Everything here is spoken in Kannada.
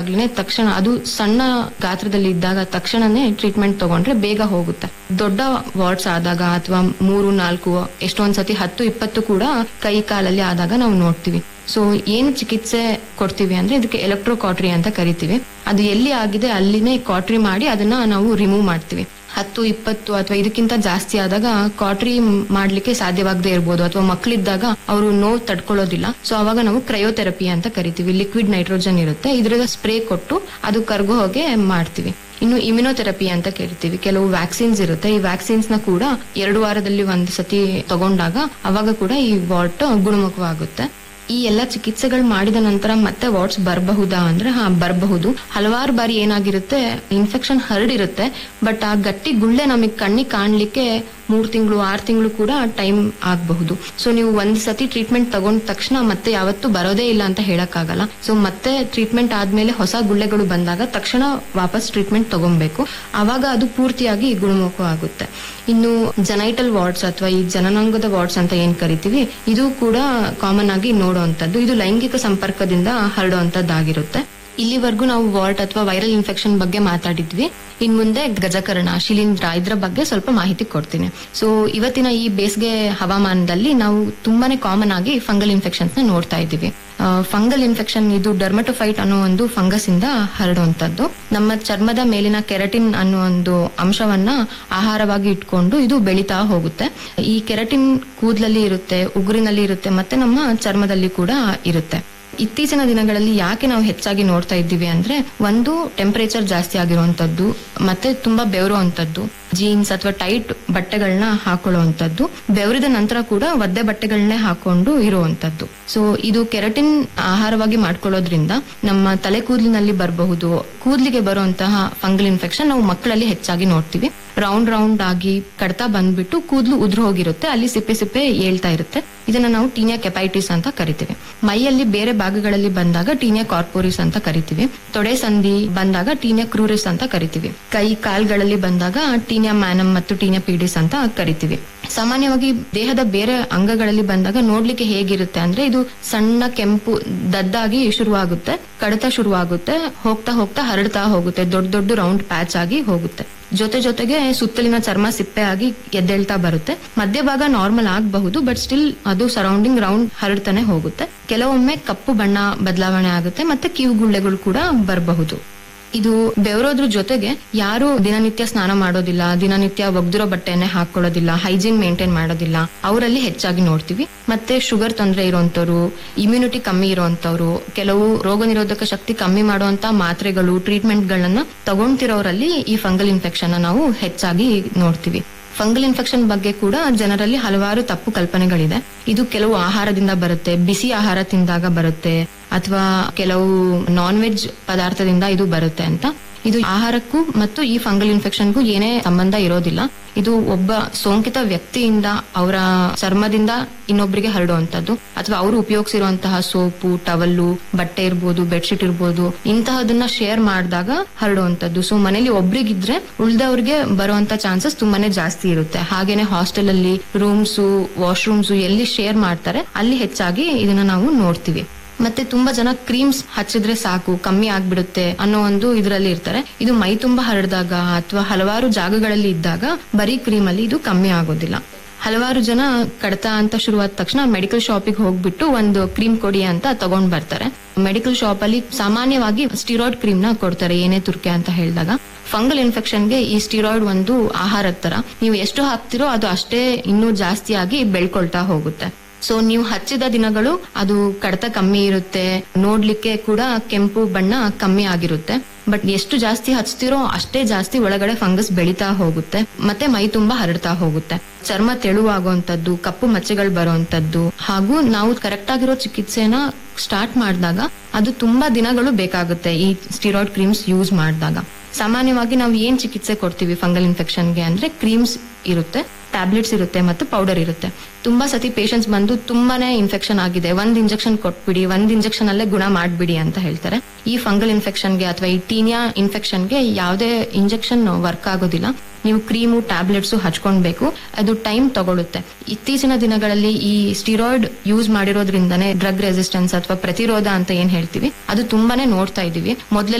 ಇದ್ದಾಗ್ಲೇ ತಕ್ಷಣ ಅದು ಸಣ್ಣ ಗಾತ್ರದಲ್ಲಿ ಇದ್ದಾಗ ತಕ್ಷಣನೇ ಟ್ರೀಟ್ಮೆಂಟ್ ತಗೊಂಡ್ರೆ ಬೇಗ ಹೋಗುತ್ತೆ ದೊಡ್ಡ ವಾರ್ಡ್ಸ್ ಆದಾಗ ಅಥವಾ ಮೂರು ನಾಲ್ಕು ಎಷ್ಟೊಂದ್ ಸತಿ ಹತ್ತು ಇಪ್ಪತ್ತು ಕೂಡ ಕೈ ಕಾಲಲ್ಲಿ ಆದಾಗ ನಾವು ನೋಡ್ತೀವಿ ಸೊ ಏನ್ ಚಿಕಿತ್ಸೆ ಕೊಡ್ತೀವಿ ಅಂದ್ರೆ ಇದಕ್ಕೆ ಎಲೆಕ್ಟ್ರೋ ಕಾಟ್ರಿ ಅಂತ ಕರಿತೀವಿ ಅದು ಎಲ್ಲಿ ಆಗಿದೆ ಅಲ್ಲಿನೇ ಕಾಟ್ರಿ ಮಾಡಿ ಅದನ್ನ ನಾವು ರಿಮೂವ್ ಮಾಡ್ತೀವಿ ಹತ್ತು ಇಪ್ಪತ್ತು ಅಥವಾ ಇದಕ್ಕಿಂತ ಜಾಸ್ತಿ ಆದಾಗ ಕಾಟ್ರಿ ಮಾಡ್ಲಿಕ್ಕೆ ಸಾಧ್ಯವಾಗದೇ ಇರ್ಬೋದು ಅಥವಾ ಮಕ್ಕಳಿದ್ದಾಗ ಅವರು ನೋವು ತಡ್ಕೊಳ್ಳೋದಿಲ್ಲ ಸೊ ಅವಾಗ ನಾವು ಕ್ರಯೋಥೆರಪಿ ಅಂತ ಕರಿತೀವಿ ಲಿಕ್ವಿಡ್ ನೈಟ್ರೋಜನ್ ಇರುತ್ತೆ ಇದ್ರದ ಸ್ಪ್ರೇ ಕೊಟ್ಟು ಅದು ಕರ್ಗೋ ಹೋಗೆ ಮಾಡ್ತೀವಿ ಇನ್ನು ಇಮ್ಯುನೋಥೆರಪಿ ಅಂತ ಕೇಳ್ತೀವಿ ಕೆಲವು ವ್ಯಾಕ್ಸಿನ್ಸ್ ಇರುತ್ತೆ ಈ ವ್ಯಾಕ್ಸಿನ್ಸ್ ನ ಕೂಡ ಎರಡು ವಾರದಲ್ಲಿ ಒಂದ್ ಸತಿ ತಗೊಂಡಾಗ ಅವಾಗ ಕೂಡ ಈ ವಾಟ್ ಗುಣಮುಖವಾಗುತ್ತೆ ಈ ಎಲ್ಲ ಚಿಕಿತ್ಸೆಗಳು ಮಾಡಿದ ನಂತರ ಮತ್ತೆ ವಾಟ್ಸ್ ಬರಬಹುದಾ ಅಂದ್ರೆ ಹಾ ಬರಬಹುದು ಹಲವಾರು ಬಾರಿ ಏನಾಗಿರುತ್ತೆ ಇನ್ಫೆಕ್ಷನ್ ಹರಡಿರುತ್ತೆ ಬಟ್ ಆ ಗಟ್ಟಿ ಗುಳ್ಳೆ ನಮಗೆ ಕಣ್ಣಿಗೆ ಕಾಣ್ಲಿಕ್ಕೆ ಮೂರ್ ತಿಂಗಳು ಆರ್ ತಿಂಗಳು ಕೂಡ ಟೈಮ್ ಆಗಬಹುದು ಸೊ ನೀವು ಒಂದ್ ಸತಿ ಟ್ರೀಟ್ಮೆಂಟ್ ತಗೊಂಡ ತಕ್ಷಣ ಮತ್ತೆ ಯಾವತ್ತೂ ಬರೋದೇ ಇಲ್ಲ ಅಂತ ಹೇಳಕ್ಕಾಗಲ್ಲ ಸೊ ಮತ್ತೆ ಟ್ರೀಟ್ಮೆಂಟ್ ಆದ್ಮೇಲೆ ಹೊಸ ಗುಳ್ಳೆಗಳು ಬಂದಾಗ ತಕ್ಷಣ ವಾಪಸ್ ಟ್ರೀಟ್ಮೆಂಟ್ ತಗೊಬೇಕು ಅವಾಗ ಅದು ಪೂರ್ತಿಯಾಗಿ ಗುಣಮುಖ ಆಗುತ್ತೆ ಇನ್ನು ಜನೈಟಲ್ ವಾರ್ಡ್ಸ್ ಅಥವಾ ಈ ಜನನಾಂಗದ ವಾರ್ಡ್ಸ್ ಅಂತ ಏನ್ ಕರಿತೀವಿ ಇದು ಕೂಡ ಕಾಮನ್ ಆಗಿ ನೋಡುವಂತದ್ದು ಇದು ಲೈಂಗಿಕ ಸಂಪರ್ಕದಿಂದ ಹರಡುವಂತದ್ದಾಗಿರುತ್ತೆ ಇಲ್ಲಿವರೆಗೂ ನಾವು ವಾರ್ಡ್ ಅಥವಾ ವೈರಲ್ ಇನ್ಫೆಕ್ಷನ್ ಬಗ್ಗೆ ಮಾತಾಡಿದ್ವಿ ಇನ್ ಮುಂದೆ ಗಜಕರ್ಣ ಶಿಲೀಂಧ್ರ ಇದ್ರ ಬಗ್ಗೆ ಸ್ವಲ್ಪ ಮಾಹಿತಿ ಕೊಡ್ತೀನಿ ಸೊ ಇವತ್ತಿನ ಈ ಬೇಸಿಗೆ ಹವಾಮಾನದಲ್ಲಿ ನಾವು ತುಂಬಾನೇ ಕಾಮನ್ ಆಗಿ ಫಂಗಲ್ ಇನ್ಫೆಕ್ಷನ್ಸ್ ನ ನೋಡ್ತಾ ಇದ್ದೀವಿ ಫಂಗಲ್ ಇನ್ಫೆಕ್ಷನ್ ಇದು ಡರ್ಮಟೋಫೈಟ್ ಅನ್ನೋ ಒಂದು ಫಂಗಸ್ ಇಂದ ಹರಡುವಂತದ್ದು ನಮ್ಮ ಚರ್ಮದ ಮೇಲಿನ ಕೆರಟಿನ್ ಅನ್ನೋ ಒಂದು ಅಂಶವನ್ನ ಆಹಾರವಾಗಿ ಇಟ್ಕೊಂಡು ಇದು ಬೆಳೀತಾ ಹೋಗುತ್ತೆ ಈ ಕೆರಟಿನ್ ಕೂದಲಲ್ಲಿ ಇರುತ್ತೆ ಉಗುರಿನಲ್ಲಿ ಇರುತ್ತೆ ಮತ್ತೆ ನಮ್ಮ ಚರ್ಮದಲ್ಲಿ ಕೂಡ ಇರುತ್ತೆ ಇತ್ತೀಚಿನ ದಿನಗಳಲ್ಲಿ ಯಾಕೆ ನಾವು ಹೆಚ್ಚಾಗಿ ನೋಡ್ತಾ ಇದ್ದೀವಿ ಅಂದ್ರೆ ಒಂದು ಟೆಂಪರೇಚರ್ ಜಾಸ್ತಿ ಆಗಿರುವಂತದ್ದು ಮತ್ತೆ ತುಂಬಾ ಬೆವರುವಂತದ್ದು ಜೀನ್ಸ್ ಅಥವಾ ಟೈಟ್ ಬಟ್ಟೆಗಳನ್ನ ಹಾಕೊಳ್ಳುವಂತದ್ದು ಬೆವರಿದ ನಂತರ ಕೂಡ ಒದ್ದೆ ಬಟ್ಟೆಗಳನ್ನೇ ಹಾಕೊಂಡು ಇರುವಂತದ್ದು ಸೊ ಇದು ಕೆರಟಿನ್ ಆಹಾರವಾಗಿ ಮಾಡ್ಕೊಳ್ಳೋದ್ರಿಂದ ನಮ್ಮ ತಲೆ ಕೂದಲಿನಲ್ಲಿ ಬರಬಹುದು ಕೂದಲಿಗೆ ಬರುವಂತಹ ಫಂಗಲ್ ಇನ್ಫೆಕ್ಷನ್ ನಾವು ಮಕ್ಕಳಲ್ಲಿ ಹೆಚ್ಚಾಗಿ ನೋಡ್ತೀವಿ ರೌಂಡ್ ರೌಂಡ್ ಆಗಿ ಕಡ್ತಾ ಬಂದ್ಬಿಟ್ಟು ಕೂದಲು ಉದುರು ಹೋಗಿರುತ್ತೆ ಅಲ್ಲಿ ಸಿಪ್ಪೆ ಸಿಪ್ಪೆ ಏಳ್ತಾ ಇರುತ್ತೆ ಇದನ್ನ ನಾವು ಟೀನಿಯಾ ಕೆಪೈಟಿಸ್ ಅಂತ ಕರಿತೀವಿ ಮೈಯಲ್ಲಿ ಬೇರೆ ಭಾಗಗಳಲ್ಲಿ ಬಂದಾಗ ಟೀನಿಯಾ ಕಾರ್ಪೋರಿಸ್ ಅಂತ ಕರಿತೀವಿ ತೊಡೆ ಸಂಧಿ ಬಂದಾಗ ಟೀನಿಯಾ ಕ್ರೂರಿಸ್ ಅಂತ ಕರಿತೀವಿ ಕೈ ಕಾಲ್ಗಳಲ್ಲಿ ಬಂದಾಗ ಟೀನಿಯಾ ಮ್ಯಾನಮ್ ಮತ್ತು ಟೀನಿಯಾ ಪೀಡಿಸ್ ಅಂತ ಕರಿತೀವಿ ಸಾಮಾನ್ಯವಾಗಿ ದೇಹದ ಬೇರೆ ಅಂಗಗಳಲ್ಲಿ ಬಂದಾಗ ನೋಡ್ಲಿಕ್ಕೆ ಹೇಗಿರುತ್ತೆ ಅಂದ್ರೆ ಇದು ಸಣ್ಣ ಕೆಂಪು ದದ್ದಾಗಿ ಶುರುವಾಗುತ್ತೆ ಕಡತ ಶುರುವಾಗುತ್ತೆ ಹೋಗ್ತಾ ಹೋಗ್ತಾ ಹರಡ್ತಾ ಹೋಗುತ್ತೆ ದೊಡ್ಡ ದೊಡ್ಡ ರೌಂಡ್ ಪ್ಯಾಚ್ ಆಗಿ ಹೋಗುತ್ತೆ ಜೊತೆ ಜೊತೆಗೆ ಸುತ್ತಲಿನ ಚರ್ಮ ಸಿಪ್ಪೆ ಆಗಿ ಎದ್ದೇಳ್ತಾ ಬರುತ್ತೆ ಮಧ್ಯಭಾಗ ನಾರ್ಮಲ್ ಆಗಬಹುದು ಬಟ್ ಸ್ಟಿಲ್ ಅದು ಸರೌಂಡಿಂಗ್ ರೌಂಡ್ ಹರಡ್ತಾನೆ ಹೋಗುತ್ತೆ ಕೆಲವೊಮ್ಮೆ ಕಪ್ಪು ಬಣ್ಣ ಬದಲಾವಣೆ ಆಗುತ್ತೆ ಮತ್ತೆ ಕಿವುಗುಳ್ಳೆಗಳು ಕೂಡ ಬರಬಹುದು ಇದು ಬೆವರೋದ್ರ ಜೊತೆಗೆ ಯಾರು ದಿನನಿತ್ಯ ಸ್ನಾನ ಮಾಡೋದಿಲ್ಲ ದಿನನಿತ್ಯ ಒಗ್ದಿರೋ ಬಟ್ಟೆಯನ್ನೇ ಹಾಕೊಳ್ಳೋದಿಲ್ಲ ಹೈಜೀನ್ ಮೇಂಟೈನ್ ಮಾಡೋದಿಲ್ಲ ಅವರಲ್ಲಿ ಹೆಚ್ಚಾಗಿ ನೋಡ್ತೀವಿ ಮತ್ತೆ ಶುಗರ್ ತೊಂದರೆ ಇರುವಂತವ್ರು ಇಮ್ಯುನಿಟಿ ಕಮ್ಮಿ ಇರುವಂತವ್ರು ಕೆಲವು ರೋಗ ನಿರೋಧಕ ಶಕ್ತಿ ಕಮ್ಮಿ ಮಾಡುವಂತ ಮಾತ್ರೆಗಳು ಟ್ರೀಟ್ಮೆಂಟ್ ಗಳನ್ನ ತಗೊಂತಿರೋರಲ್ಲಿ ಈ ಫಂಗಲ್ ಇನ್ಫೆಕ್ಷನ್ ನಾವು ಹೆಚ್ಚಾಗಿ ನೋಡ್ತೀವಿ ಫಂಗಲ್ ಇನ್ಫೆಕ್ಷನ್ ಬಗ್ಗೆ ಕೂಡ ಜನರಲ್ಲಿ ಹಲವಾರು ತಪ್ಪು ಕಲ್ಪನೆಗಳಿದೆ ಇದು ಕೆಲವು ಆಹಾರದಿಂದ ಬರುತ್ತೆ ಬಿಸಿ ಆಹಾರ ತಿಂದಾಗ ಬರುತ್ತೆ ಅಥವಾ ಕೆಲವು ನಾನ್ ವೆಜ್ ಪದಾರ್ಥದಿಂದ ಇದು ಬರುತ್ತೆ ಅಂತ ಇದು ಆಹಾರಕ್ಕೂ ಮತ್ತು ಈ ಫಂಗಲ್ ಇನ್ಫೆಕ್ಷನ್ಗೂ ಏನೇ ಸಂಬಂಧ ಇರೋದಿಲ್ಲ ಇದು ಒಬ್ಬ ಸೋಂಕಿತ ವ್ಯಕ್ತಿಯಿಂದ ಅವರ ಚರ್ಮದಿಂದ ಇನ್ನೊಬ್ಬರಿಗೆ ಹರಡುವಂತದ್ದು ಅಥವಾ ಅವರು ಉಪಯೋಗಿಸಿರುವಂತಹ ಸೋಪು ಟವಲ್ಲು ಬಟ್ಟೆ ಇರ್ಬೋದು ಬೆಡ್ಶೀಟ್ ಇರ್ಬೋದು ಇಂತಹದನ್ನ ಶೇರ್ ಮಾಡಿದಾಗ ಹರಡುವಂತದ್ದು ಸೊ ಮನೇಲಿ ಒಬ್ರಿಗಿದ್ರೆ ಉಳ್ದವ್ರಿಗೆ ಬರುವಂತ ಚಾನ್ಸಸ್ ತುಂಬಾನೇ ಜಾಸ್ತಿ ಇರುತ್ತೆ ಹಾಗೇನೆ ಹಾಸ್ಟೆಲ್ ಅಲ್ಲಿ ರೂಮ್ಸ್ ವಾಶ್ರೂಮ್ಸ್ ಎಲ್ಲಿ ಶೇರ್ ಮಾಡ್ತಾರೆ ಅಲ್ಲಿ ಹೆಚ್ಚಾಗಿ ಇದನ್ನ ನಾವು ನೋಡ್ತೀವಿ ಮತ್ತೆ ತುಂಬಾ ಜನ ಕ್ರೀಮ್ಸ್ ಹಚ್ಚಿದ್ರೆ ಸಾಕು ಕಮ್ಮಿ ಆಗ್ಬಿಡುತ್ತೆ ಅನ್ನೋ ಒಂದು ಇದರಲ್ಲಿ ಇರ್ತಾರೆ ಇದು ಮೈ ತುಂಬಾ ಹರಡಿದಾಗ ಅಥವಾ ಹಲವಾರು ಜಾಗಗಳಲ್ಲಿ ಇದ್ದಾಗ ಬರೀ ಕ್ರೀಮ್ ಅಲ್ಲಿ ಇದು ಕಮ್ಮಿ ಆಗೋದಿಲ್ಲ ಹಲವಾರು ಜನ ಕಡತ ಅಂತ ಶುರುವಾದ ತಕ್ಷಣ ಮೆಡಿಕಲ್ ಶಾಪಿಗೆ ಹೋಗ್ಬಿಟ್ಟು ಒಂದು ಕ್ರೀಮ್ ಕೊಡಿ ಅಂತ ತಗೊಂಡ್ ಬರ್ತಾರೆ ಮೆಡಿಕಲ್ ಶಾಪ್ ಅಲ್ಲಿ ಸಾಮಾನ್ಯವಾಗಿ ಸ್ಟಿರಾಯ್ಡ್ ಕ್ರೀಮ್ ನ ಕೊಡ್ತಾರೆ ಏನೇ ತುರ್ಕೆ ಅಂತ ಹೇಳಿದಾಗ ಫಂಗಲ್ ಇನ್ಫೆಕ್ಷನ್ಗೆ ಈ ಸ್ಟಿರಾಯ್ಡ್ ಒಂದು ಆಹಾರದ ತರ ನೀವು ಎಷ್ಟು ಹಾಕ್ತಿರೋ ಅದು ಅಷ್ಟೇ ಇನ್ನೂ ಜಾಸ್ತಿಯಾಗಿ ಬೆಳ್ಕೊಳ್ತಾ ಹೋಗುತ್ತೆ ಸೊ ನೀವು ಹಚ್ಚಿದ ದಿನಗಳು ಅದು ಕಡತ ಕಮ್ಮಿ ಇರುತ್ತೆ ನೋಡ್ಲಿಕ್ಕೆ ಕೂಡ ಕೆಂಪು ಬಣ್ಣ ಕಮ್ಮಿ ಆಗಿರುತ್ತೆ ಬಟ್ ಎಷ್ಟು ಜಾಸ್ತಿ ಹಚ್ತಿರೋ ಅಷ್ಟೇ ಜಾಸ್ತಿ ಒಳಗಡೆ ಫಂಗಸ್ ಬೆಳೀತಾ ಹೋಗುತ್ತೆ ಮತ್ತೆ ಮೈ ತುಂಬಾ ಹರಡ್ತಾ ಹೋಗುತ್ತೆ ಚರ್ಮ ತೆಳುವಾಗುವಂತದ್ದು ಕಪ್ಪು ಮಚ್ಚೆಗಳು ಬರುವಂತದ್ದು ಹಾಗೂ ನಾವು ಕರೆಕ್ಟ್ ಆಗಿರೋ ಚಿಕಿತ್ಸೆನ ಸ್ಟಾರ್ಟ್ ಮಾಡಿದಾಗ ಅದು ತುಂಬಾ ದಿನಗಳು ಬೇಕಾಗುತ್ತೆ ಈ ಸ್ಟಿರಾಯ್ಡ್ ಕ್ರೀಮ್ಸ್ ಯೂಸ್ ಮಾಡಿದಾಗ ಸಾಮಾನ್ಯವಾಗಿ ನಾವು ಏನ್ ಚಿಕಿತ್ಸೆ ಕೊಡ್ತೀವಿ ಫಂಗಲ್ ಇನ್ಫೆಕ್ಷನ್ಗೆ ಅಂದ್ರೆ ಕ್ರೀಮ್ಸ್ ಇರುತ್ತೆ ಟ್ಯಾಬ್ಲೆಟ್ಸ್ ಇರುತ್ತೆ ಮತ್ತು ಪೌಡರ್ ಇರುತ್ತೆ ತುಂಬಾ ಸತಿ ಪೇಷಂಟ್ಸ್ ಬಂದು ತುಂಬಾನೇ ಇನ್ಫೆಕ್ಷನ್ ಆಗಿದೆ ಒಂದ್ ಇಂಜೆಕ್ಷನ್ ಕೊಟ್ಬಿಡಿ ಒಂದ್ ಇಂಜೆಕ್ಷನ್ ಅಲ್ಲೇ ಗುಣ ಮಾಡ್ಬಿಡಿ ಅಂತ ಹೇಳ್ತಾರೆ ಈ ಫಂಗಲ್ ಇನ್ಫೆಕ್ಷನ್ಗೆ ಅಥವಾ ಈ ಟೀನಿಯಾ ಇನ್ಫೆಕ್ಷನ್ಗೆ ಯಾವುದೇ ಇಂಜೆಕ್ಷನ್ ವರ್ಕ್ ಆಗೋದಿಲ್ಲ ನೀವು ಕ್ರೀಮು ಟ್ಯಾಬ್ಲೆಟ್ಸ್ ಹಚ್ಕೊಳ್ಬೇಕು ಅದು ಟೈಮ್ ತಗೊಳುತ್ತೆ ಇತ್ತೀಚಿನ ದಿನಗಳಲ್ಲಿ ಈ ಸ್ಟಿರಾಯ್ಡ್ ಯೂಸ್ ಮಾಡಿರೋದ್ರಿಂದನೇ ಡ್ರಗ್ ರೆಸಿಸ್ಟೆನ್ಸ್ ಅಥವಾ ಪ್ರತಿರೋಧ ಅಂತ ಏನ್ ಹೇಳ್ತೀವಿ ಅದು ತುಂಬಾನೇ ನೋಡ್ತಾ ಇದೀವಿ ಮೊದ್ಲೆಲ್ಲ